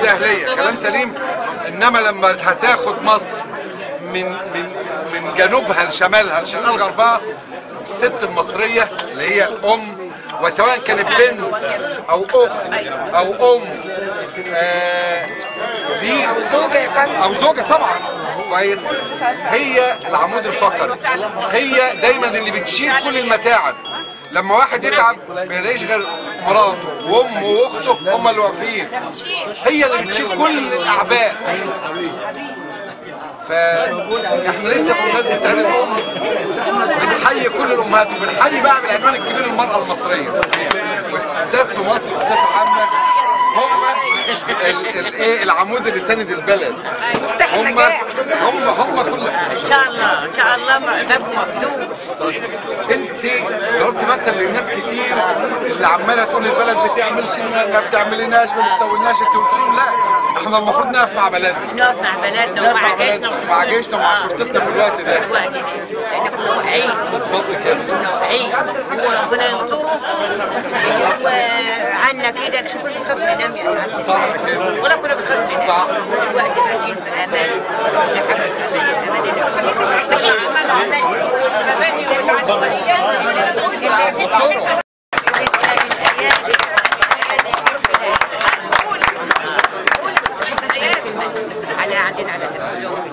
اهليه كلام سليم انما لما هتاخد مصر من من من جنوبها لشمالها لشمال غربها الست المصريه اللي هي الام وسواء كانت بنت او اخت او ام آه دي او زوجه طبعا كويس هي العمود الفقري هي دايما اللي بتشيل كل المتاعب لما واحد يتعب ما يلاقيش غير مراته وامه واخته هم اللي واقفين هي اللي بتشيل كل الاعباء فاحنا لسه في مناسبه عيد الام بنحيي كل الامهات وبنحيي بقى بالعنوان الكبير المراه المصريه والستات في مصر بصفه عامه هم الايه العمود اللي ساند البلد هم هم هم كل ان شاء الله ان شاء الله بابكم مفتوح انت ضربت مثل للناس كتير اللي عماله تقول البلد بتعملش ما بتعملناش ما بتسويناش انت قلت لهم لا احنا المفروض نقف مع بلدنا نقف مع بلدنا نقف ومع مع جيشنا بلدنا مع جيشنا ومع شرطتنا في الوقت ده في الوقت ده لان كنا واقعين بالظبط كده كنا واقعين وربنا ينصره وعنا كده احنا كنا بنخاف ننام يا عم. صح كده ولا كنا بنخاف ننام صح. الوقت عايشين في امان الطرق على عندنا على التلفزيون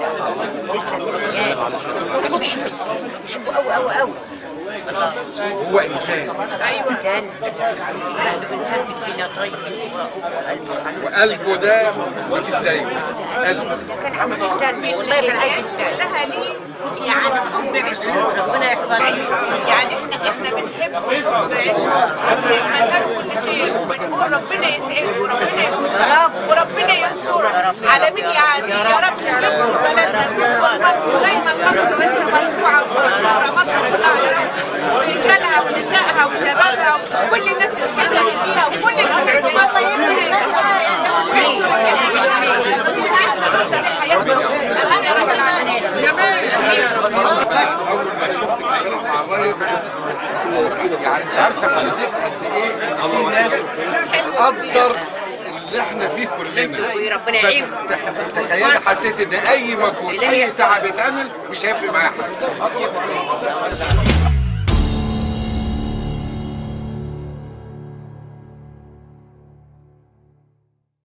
بحبه قوي قوي قوي هو انسان كان الانسان في الدنيا طيب وقلبه وقلبه ده ما فيش زيه قلبه كان عامل يستاهل والله كان عايز يستاهل لها ليه يعني حب عشق ربنا يحفظه يعني احنا احنا بنحبه بعشق بنتمنى له كل خير وبنقول ربنا يسعده وربنا يوفقه وربنا ينصره على مين يعادي يا رب تنصر بلدنا تنصر مصر دايما مصر وانت مرفوعه ومنصوره مصر كلها على راسها رجالها ونسائها وشبابها وكل الناس الحلوه اللي فيها وكل اللي بيحب مصر ربنا ينصرها وينصر الجيش يا رب العالمين اول ما شفتك امبارح مع الريس يعني انت عارفه حسيت قد ايه ان في ناس بتقدر اللي احنا فيه كلنا ربنا يعينك. فتخ- تخيلي حسيت ان اي مجهود اي تعب يتعمل مش هيفرق معايا حاجه